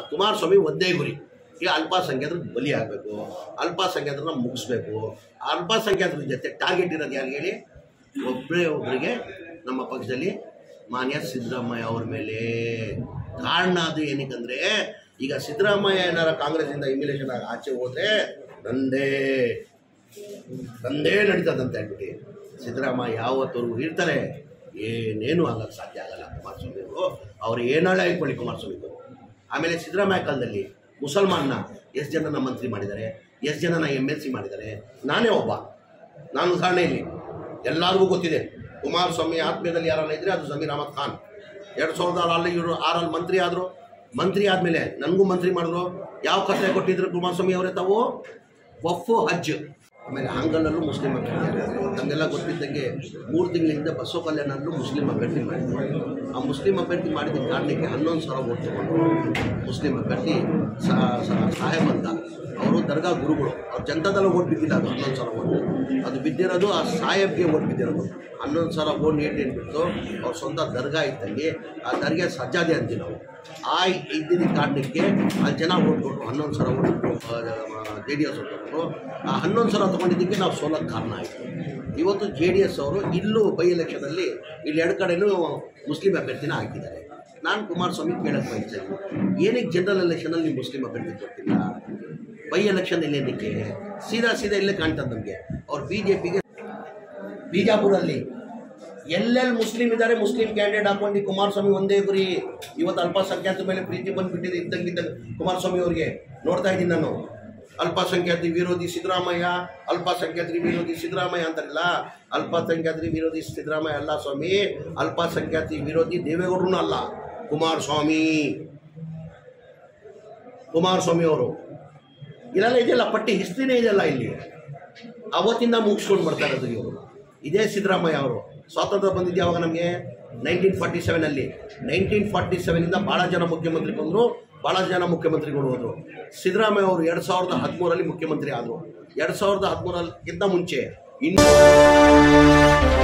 ಕುಮಾರಸ್ವಾಮಿ ಒಂದೇ ಗುರಿ ಈಗ ಅಲ್ಪಸಂಖ್ಯಾತರಿಗೆ ಬಲಿ ಆಗಬೇಕು ಅಲ್ಪಸಂಖ್ಯಾತರನ್ನ ಮುಗಿಸ್ಬೇಕು ಅಲ್ಪಸಂಖ್ಯಾತರ ಜೊತೆ ಟಾರ್ಗೆಟ್ ಇರೋದು ಯಾರು ಹೇಳಿ ಒಬ್ಬರೇ ಒಬ್ಬರಿಗೆ ನಮ್ಮ ಪಕ್ಷದಲ್ಲಿ ಮಾನ್ಯ ಸಿದ್ದರಾಮಯ್ಯ ಅವ್ರ ಮೇಲೆ ಕಾರಣ ಅದು ಏನಕ್ಕಂದ್ರೆ ಈಗ ಸಿದ್ದರಾಮಯ್ಯ ಏನಾರ ಕಾಂಗ್ರೆಸ್ಸಿಂದ ಇಮಿಲೇಷನ್ ಆಗಿ ಆಚೆ ಹೋದ್ರೆ ನಂದೇ ತಂದೇ ನಡೀತದಂತ ಹೇಳ್ಬಿಟ್ಟು ಸಿದ್ದರಾಮಯ್ಯ ಯಾವತ್ತವರೆಗೂ ಇರ್ತಾರೆ ಏನೇನು ಆಗಕ್ಕೆ ಸಾಧ್ಯ ಆಗಲ್ಲ ಕುಮಾರಸ್ವಾಮಿ ಅವರು ಅವ್ರು ಏನಾಳೆ ಹಾಕೊಳ್ಳಿ ಕುಮಾರಸ್ವಾಮಿ ಅವರು ಆಮೇಲೆ ಸಿದ್ದರಾಮಯ್ಯ ಕಾಲದಲ್ಲಿ ಮುಸಲ್ಮಾನ್ನ ಎಷ್ಟು ಜನನ ಮಂತ್ರಿ ಮಾಡಿದ್ದಾರೆ ಎಷ್ಟು ಜನನ ಎಮ್ ಎಲ್ ಸಿ ಮಾಡಿದ್ದಾರೆ ನಾನೇ ಒಬ್ಬ ನಾನು ಉದಾಹರಣೆ ಇಲ್ಲಿ ಎಲ್ಲರಿಗೂ ಗೊತ್ತಿದೆ ಕುಮಾರಸ್ವಾಮಿ ಆತ್ಮೀಯದಲ್ಲಿ ಯಾರನ್ನ ಇದ್ರೆ ಅದು ಜಮೀರ್ ಅಹಮದ್ ಖಾನ್ ಎರಡು ಸಾವಿರದ ಆರಲ್ಲಿ ಇವರು ಆರಲ್ಲಿ ಮಂತ್ರಿ ಆದರು ಮಂತ್ರಿ ಆದಮೇಲೆ ನನಗೂ ಮಂತ್ರಿ ಮಾಡಿದ್ರು ಯಾವ ಕಥೆ ಕೊಟ್ಟಿದ್ರು ಕುಮಾರಸ್ವಾಮಿ ಅವರೇ ತಾವು ವಫು ಹಜ್ ಆಮೇಲೆ ಹಾಂಗಲಲ್ಲೂ ಮುಸ್ಲಿಂ ಅಭ್ಯರ್ಥಿ ನಮಗೆಲ್ಲ ಗೊತ್ತಿದ್ದಂಗೆ ಮೂರು ತಿಂಗಳಿಂದ ಬಸವ ಕಲ್ಯಾಣಲ್ಲೂ ಮುಸ್ಲಿಂ ಅಭ್ಯರ್ಥಿ ಮಾಡಿದ್ರು ಆ ಮುಸ್ಲಿಂ ಅಭ್ಯರ್ಥಿ ಮಾಡಿದ ಕಾರಣಕ್ಕೆ ಹನ್ನೊಂದು ಸಾವಿರ ಓಟ್ ತಗೊಂಡು ಮುಸ್ಲಿಂ ಅಭ್ಯರ್ಥಿ ಸಾ- ಸಾ- ಸಾಹೇಬ್ ಅಂತ ಅವರು ದರ್ಗಾ ಗುರುಗಳು ಅವ್ರು ಜನತಾದಲ್ಲ ಓಟ್ ಬಿದ್ದಿಲ್ಲ ಅದು ಹನ್ನೊಂದು ಸಾವಿರ ಓಟ್ ಅದು ಬಿದ್ದಿರೋದು ಆ ಸಾಹೇಬ್ಗೆ ಓಟ್ ಬಿದ್ದಿರೋದು ಹನ್ನೊಂದು ಸಾವಿರ ಓಟ್ ಏಟ್ ಏನು ಬಿಟ್ಟು ಅವ್ರ ಸ್ವಂತ ದರ್ಗಾ ಇದ್ದಲ್ಲಿ ಆ ದರ್ಗೆ ಸಜ್ಜಾದೆ ಅಂತೀವಿ ನಾವು ಆ ಇದ್ದಿದ್ದ ಕಾರಣಕ್ಕೆ ಆ ಜನ ಓಟ್ ಕೊಟ್ಟರು ಹನ್ನೊಂದು ಸಾವಿರ vote J D S vote ತಗೊಂಡ್ರು ಆ ಹನ್ನೊಂದು ಸಾವಿರ ತೊಗೊಂಡಿದ್ದಕ್ಕೆ ನಾವು ಸೋಲಕ್ಕೆ ಕಾರಣ ಆಯಿತು ಇವತ್ತು ಜೆ ಡಿ ಎಸ್ ಅವರು ಇಲ್ಲೂ ಬೈ ಎಲೆಕ್ಷನಲ್ಲಿ ಇಲ್ಲಿ ಎರಡು ಕಡೆನೂ ಮುಸ್ಲಿಂ ಅಭ್ಯರ್ಥಿನ ಹಾಕಿದ್ದಾರೆ ನಾನು ಕುಮಾರಸ್ವಾಮಿ ಕೇಳಕ್ಕೆ ಬಯಸ್ತೇನೆ ಏನಕ್ಕೆ ಜನರಲ್ ಎಲೆಕ್ಷನಲ್ಲಿ ನೀವು ಮುಸ್ಲಿಂ ಅಭ್ಯರ್ಥಿ ಕೊಡ್ತಿಲ್ಲ ಬೈ ಎಲೆಕ್ಷನ್ ಇಲ್ಲಿ ಏನಕ್ಕೆ ಸೀದಾ ಸೀದಾ ಇಲ್ಲೇ ಕಾಣ್ತದೆ ನಮಗೆ ಅವ್ರು ಬಿ ಜೆ ಪಿಗೆ ಬಿಜಾಪುರಲ್ಲಿ ಎಲ್ಲೆಲ್ಲಿ ಮುಸ್ಲಿಂ ಇದ್ದಾರೆ ಮುಸ್ಲಿಂ ಕ್ಯಾಂಡಿಡೇಟ್ ಹಾಕೊಂಡು ಕುಮಾರಸ್ವಾಮಿ ಒಂದೇ ಗುರಿ ಇವತ್ತು ಅಲ್ಪಸಂಖ್ಯಾತರ ಮೇಲೆ ಪ್ರೀತಿ ಬಂದುಬಿಟ್ಟಿದೆ ಇದ್ದಂಗಿದ್ದಂಗೆ ಕುಮಾರಸ್ವಾಮಿ ಅವರಿಗೆ ನೋಡ್ತಾ ಇದ್ದೀನಿ ನಾನು ಅಲ್ಪಸಂಖ್ಯಾತಿ ವಿರೋಧಿ ಸಿದ್ದರಾಮಯ್ಯ ಅಲ್ಪಸಂಖ್ಯಾತರಿ ವಿರೋಧಿ ಸಿದ್ದರಾಮಯ್ಯ ಅಂತಾರಲ್ಲ ಅಲ್ಪಸಂಖ್ಯಾತರಿ ವಿರೋಧಿ ಸಿದ್ದರಾಮಯ್ಯ ಅಲ್ಲ ಸ್ವಾಮಿ ಅಲ್ಪಸಂಖ್ಯಾತಿ ವಿರೋಧಿ ದೇವೇಗೌಡರೂ ಅಲ್ಲ ಕುಮಾರಸ್ವಾಮಿ ಕುಮಾರಸ್ವಾಮಿ ಅವರು ಇಲ್ಲೆಲ್ಲ ಇದೆಯಲ್ಲ ಪಟ್ಟಿ ಹಿಸ್ಟ್ರಿನೇ ಇದೆಯಲ್ಲ ಇಲ್ಲಿ ಅವತ್ತಿಂದ ಮುಗಿಸ್ಕೊಂಡು ಬರ್ತಾ ಇರೋದು ಇವರು ಇದೇ ಸಿದ್ದರಾಮಯ್ಯ ಅವರು ಸ್ವಾತಂತ್ರ್ಯ ಬಂದಿದ್ದು ಯಾವಾಗ ನಮಗೆ ನೈನ್ಟೀನ್ ಫಾರ್ಟಿ ಸೆವೆನಲ್ಲಿ ನೈನ್ಟೀನ್ ಫಾರ್ಟಿ ಸೆವೆನಿಂದ ಭಾಳ ಜನ ಮುಖ್ಯಮಂತ್ರಿ ಬಂದರು ಭಾಳ ಜನ ಮುಖ್ಯಮಂತ್ರಿಗಳು ಹೋದರು ಸಿದ್ದರಾಮಯ್ಯ ಅವರು ಎರಡು ಸಾವಿರದ ಹದಿಮೂರಲ್ಲಿ ಮುಖ್ಯಮಂತ್ರಿ ಆದರು ಎರಡು ಸಾವಿರದ ಹದಿಮೂರಕ್ಕಿಂತ ಮುಂಚೆ ಇನ್ನು